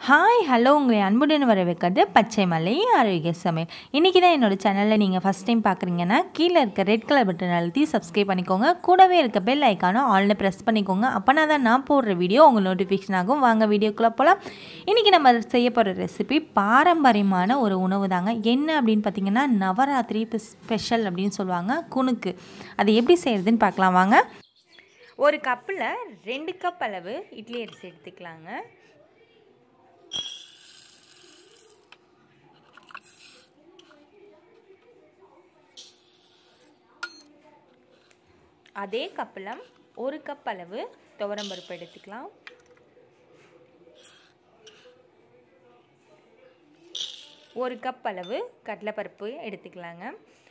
hi hello உங்களை அன்புடன் வரவேற்கிறது பச்சை மலை ஆரோக்கிய சமையல் இன்றைக்கி தான் என்னோடய சேனலில் நீங்கள் ஃபஸ்ட் டைம் பார்க்குறீங்கன்னா கீழே இருக்க ரெட் கலர் பட்டன் அழுத்தி சப்ஸ்கிரைப் பண்ணிக்கோங்க கூடவே இருக்க பெல் ஐக்கானும் ஆல்னு ப்ரெஸ் பண்ணிக்கோங்க அப்போனா தான் நான் போடுற வீடியோ உங்கள் நோட்டிஃபிகேஷன் ஆகும் வாங்க வீடியோக்குள்ளே போகலாம் இன்றைக்கி நம்ம செய்ய போகிற ரெசிபி பாரம்பரியமான ஒரு உணவு தாங்க என்ன அப்படின்னு பார்த்தீங்கன்னா நவராத்திரி ஸ்பெஷல் அப்படின்னு சொல்லுவாங்க குணுக்கு அது எப்படி செய்கிறதுன்னு பார்க்கலாம் வாங்க ஒரு கப்பில் ரெண்டு கப் அளவு இட்லி அரிசி எடுத்துக்கலாங்க அதே கப்பில் ஒரு கப் அளவு துவரம்பருப்பு எடுத்துக்கலாம் ஒரு கப் அளவு கடலைப்பருப்பு எடுத்துக்கலாங்க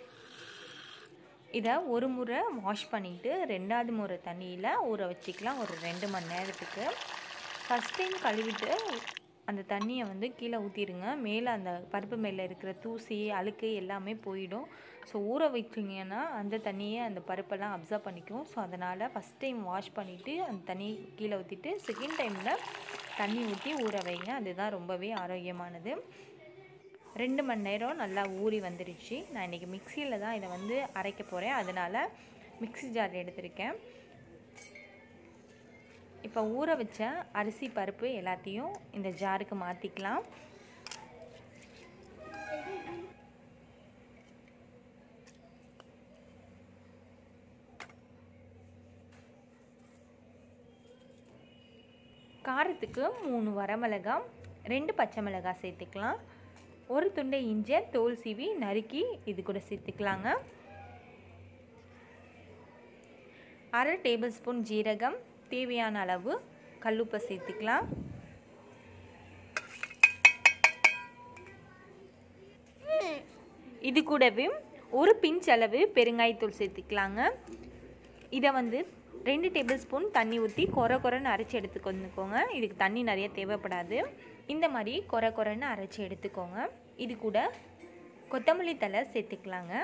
இதை ஒரு முறை வாஷ் பண்ணிவிட்டு ரெண்டாவது முறை தண்ணியில் ஊற வச்சுக்கலாம் ஒரு ரெண்டு மணி நேரத்துக்கு ஃபஸ்ட் டைம் கழுவிட்டு அந்த தண்ணியை வந்து கீழே ஊற்றிடுங்க மேலே அந்த பருப்பு மேலே இருக்கிற தூசி அழுக்கு எல்லாமே போயிடும் ஸோ ஊற வச்சிங்கன்னா அந்த தண்ணியை அந்த பருப்பெல்லாம் அப்சர்வ் பண்ணிக்கும் ஸோ அதனால் ஃபஸ்ட் டைம் வாஷ் பண்ணிவிட்டு அந்த தண்ணி கீழே ஊற்றிட்டு செகண்ட் டைமில் தண்ணி ஊற்றி ஊற வைங்க அதுதான் ரொம்பவே ஆரோக்கியமானது ரெண்டு மணி நேரம் நல்லா ஊறி வந்துடுச்சு நான் இன்றைக்கி மிக்சியில் தான் இதை வந்து அரைக்க போகிறேன் அதனால் மிக்சி ஜார் எடுத்திருக்கேன் இப்போ ஊற வச்ச அரிசி பருப்பு எல்லாத்தையும் இந்த ஜாருக்கு மாற்றிக்கலாம் காரத்துக்கு மூணு வரமிளகாய் ரெண்டு பச்சை மிளகாய் சேர்த்துக்கலாம் ஒரு துண்டை இஞ்சை தோல் சீவி நறுக்கி இது கூட சேர்த்துக்கலாங்க அரை டேபிள் ஸ்பூன் ஜீரகம் தேவையான அளவு கல்லுப்பை சேர்த்துக்கலாம் இது கூடவே ஒரு பிஞ்ச் அளவு பெருங்காயத்தூள் சேர்த்துக்கலாங்க இதை வந்து ரெண்டு டேபிள் ஸ்பூன் தண்ணி ஊற்றி கொர கொரன்னு அரைச்சி எடுத்துக்கொண்டுக்கோங்க இதுக்கு தண்ணி நிறைய தேவைப்படாது இந்த மாதிரி கொர கொரன்னு அரைச்சி எடுத்துக்கோங்க இது கூட கொத்தமல்லி தலை சேர்த்துக்கலாங்க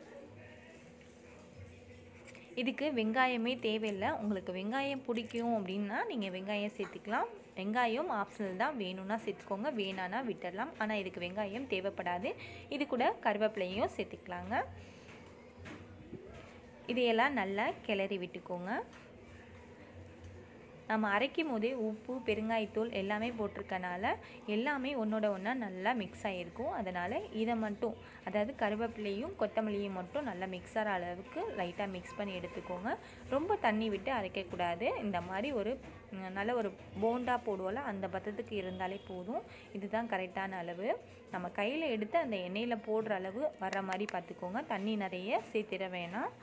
இதுக்கு வெங்காயமே தேவையில்லை உங்களுக்கு வெங்காயம் பிடிக்கும் அப்படின்னா நீங்கள் வெங்காயம் சேர்த்துக்கலாம் வெங்காயம் ஆப்ஷனல் தான் வேணும்னா சேர்த்துக்கோங்க வேணான்னா விட்டுடலாம் ஆனால் இதுக்கு வெங்காயம் தேவைப்படாது இது கூட கருவேப்பிலையும் சேர்த்துக்கலாங்க இதையெல்லாம் நல்லா கிளறி விட்டுக்கோங்க நம்ம அரைக்கும் போதே உப்பு பெருங்காயத்தூள் எல்லாமே போட்டிருக்கனால எல்லாமே ஒன்றோட ஒன்றா நல்லா மிக்ஸ் ஆகிருக்கும் அதனால் இதை மட்டும் அதாவது கருவேப்பிலையும் கொத்தமல்லியும் மட்டும் நல்லா மிக்ஸ் ஆகிற அளவுக்கு லைட்டாக மிக்ஸ் பண்ணி எடுத்துக்கோங்க ரொம்ப தண்ணி விட்டு அரைக்கக்கூடாது இந்த மாதிரி ஒரு நல்ல ஒரு போண்டா போடுவோம்ல அந்த பதத்துக்கு இருந்தாலே போதும் இதுதான் கரெக்டான அளவு நம்ம கையில் எடுத்து அந்த எண்ணெயில் போடுற அளவு வர்ற மாதிரி பார்த்துக்கோங்க தண்ணி நிறைய சேர்த்திட வேணாம்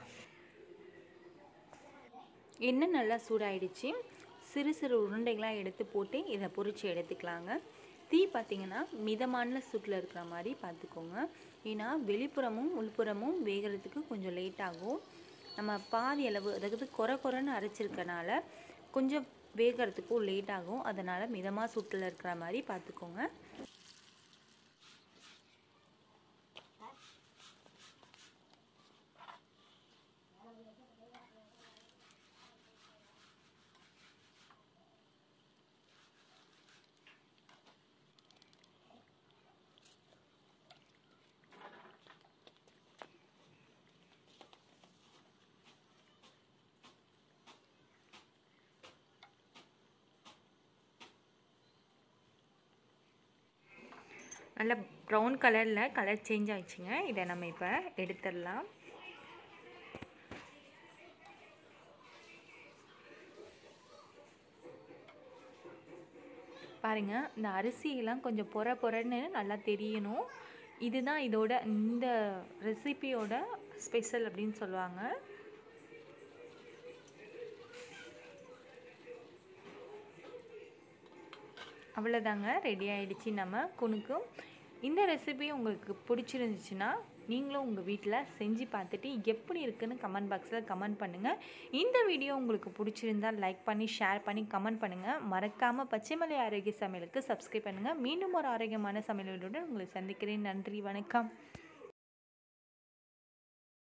எண்ணெய் நல்லா சூடாயிடுச்சு சிறு சிறு உருண்டைகளாக எடுத்து போட்டு இதை பொறிச்சு எடுத்துக்கலாங்க தீ பார்த்திங்கன்னா மிதமான சூட்டில் இருக்கிற மாதிரி பார்த்துக்கோங்க ஏன்னா வெளிப்புறமும் உள்புறமும் வேகிறதுக்கு கொஞ்சம் லேட் ஆகும் நம்ம பாதி அளவு அதாவது குறை குறைன்னு அரைச்சிருக்கனால கொஞ்சம் வேகிறதுக்கும் லேட் ஆகும் அதனால் மிதமாக சூட்டில் இருக்கிற மாதிரி பார்த்துக்கோங்க நல்லா ப்ரௌன் கலரில் கலர் சேஞ்ச் ஆயிடுச்சுங்க இதை நம்ம இப்போ எடுத்துடலாம் பாருங்கள் இந்த அரிசியெல்லாம் கொஞ்சம் பொற பொறன்னு நல்லா தெரியணும் இதுதான் இதோட இந்த ரெசிபியோட ஸ்பெஷல் அப்படின்னு சொல்லுவாங்க அவ்வளோதாங்க ரெடி ஆகிடுச்சு நம்ம குணுக்கும் இந்த ரெசிபி உங்களுக்கு பிடிச்சிருந்துச்சுன்னா நீங்களும் உங்கள் வீட்டில் செஞ்சு பார்த்துட்டு எப்படி இருக்குன்னு கமெண்ட் பாக்ஸில் கமெண்ட் பண்ணுங்கள் இந்த வீடியோ உங்களுக்கு பிடிச்சிருந்தால் லைக் பண்ணி ஷேர் பண்ணி கமெண்ட் பண்ணுங்கள் மறக்காமல் பச்சைமலை ஆரோக்கிய சமையலுக்கு சப்ஸ்கிரைப் பண்ணுங்கள் மீண்டும் ஒரு ஆரோக்கியமான சமையலுடன் உங்களை சந்திக்கிறேன் நன்றி வணக்கம்